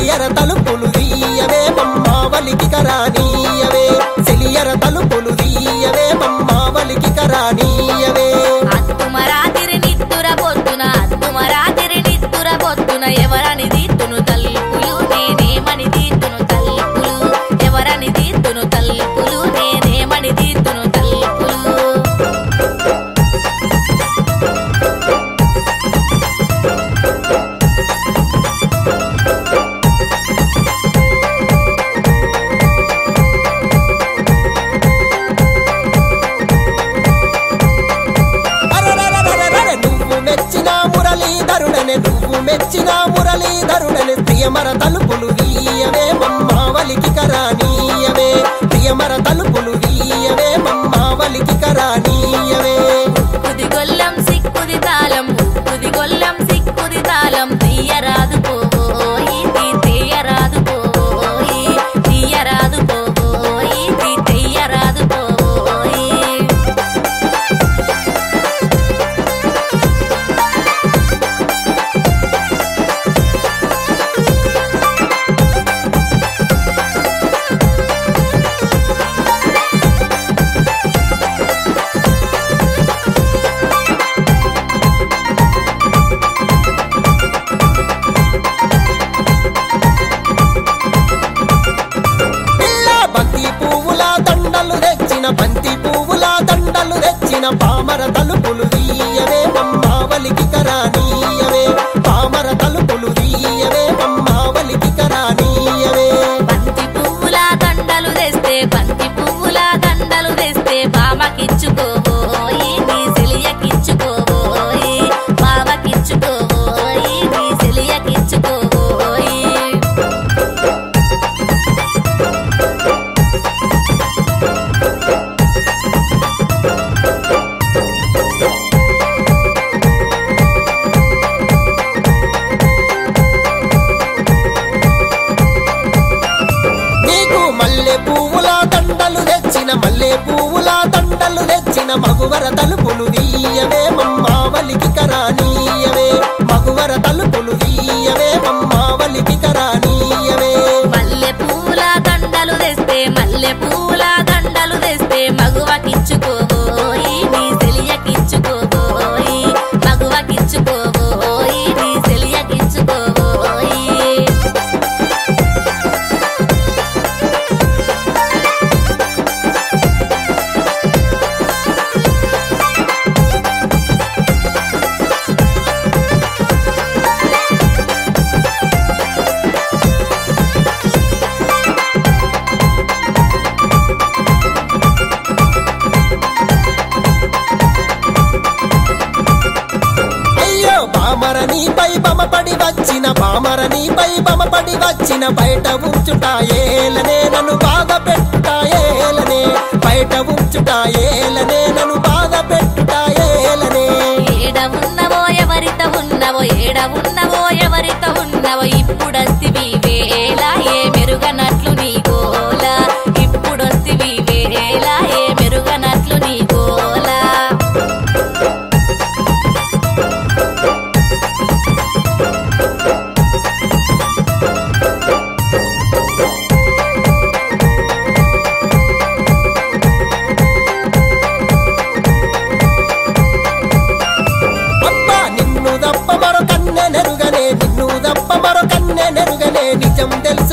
సెలియర తలుపులు తీయవే మమ్మావలికి కరానీయవే సెలియర తలుపులు తీయవే మమ్మావలికి కరానీయవే అత్తుమరాతిరి నిత్తుర బొత్తున అత్తుమరాతిరి నిత్తుర బొత్తున ఎవరని దీత్తును తల్పులు నేనేమని దీత్తును తల్పులు ఎవరని దీత్తును తల్పులు నేనేమని దీత్తును తల్పులు అరరరరరరర నువ్వు మెచ్చిన మురళీధరుడనే నువ్వు మెచ్చిన మురళీధరుడనే ప్రియమర తలుపులు వీయవే మమ్మావలికి కరానీయవే ప్రియమర తలుపులు వీయవే మమ్మావలికి కరానీయవే కుదిగొల్లం సిక్కుది తాళం కుదిగొల్లం సిక్కుది తాళం తీయరాదు పోయి తీయరాదు పోయి తీయరాదు పోయి తీయరాదు పోయి పిల్ల బంతి పువ్వుల దండలు తెచ్చిన బంతి పువ్వుల దండలు తెచ్చిన పామర తలుపులు తీయవే మమ్మావలికి కరానీయవే పామర తలుపులు తీయవే మమ్మావలికి కరానీయవే బంతి పువ్వుల దండలు తెస్తే బంతి పువ్వుల దండలు తెస్తే బామకిచ్చుకోబోయి నీ సెలియకిచ్చుకోబోయి బామకిచ్చుకోబోయి నీ సెలియకిచ్చుకోబోయి నీకు మల్లె పువ్వుల దండలు తెచ్చిన మల్లె పువ్వుల దండలు తెచ్చిన మగువర తలుపులు తీయవే మమ్మావలికి కరానీయవే మగువర తలుపులు తీయవే మమ్మావలికి కరానీయవే మల్లె పూల దండలు తెస్తే మల్లె పూల దండలు తెస్తే మగువకిచ్చుకోబోయి నీ సెలియకిచ్చుకోబోయి మగువకిచ్చుకోబోయి నీ సెలియకిచ్చుకోబోయి అయ్యో బామర నీపై బమపడి వచ్చిన బామర నీపై బమపడి వచ్చిన బయట ఉంచుటాయేలనే నన్ను బాధ పెట్టుటాయేలనే బయట ఉంచుటాయేలనే నన్ను బాధ పెట్టుటాయేలనే ఏడ ఉన్నవో ఎవరిత ఉన్నవో ఏడ ఉన్నవో ఎవరిత ఉన్నవో ఇప్పుడొస్తివి వేళ ఏ మెరుగనట్లు నీ గోల ఇప్పుడొస్తివి వేళ ఏ మెరుగనట్లు నీ గోల అబ్బా నిన్ను దప్ప మరో కన్నె నెరుగనే నిన్ను దప్ప మరో కన్నె నెరుగనే నిజం తెలుసు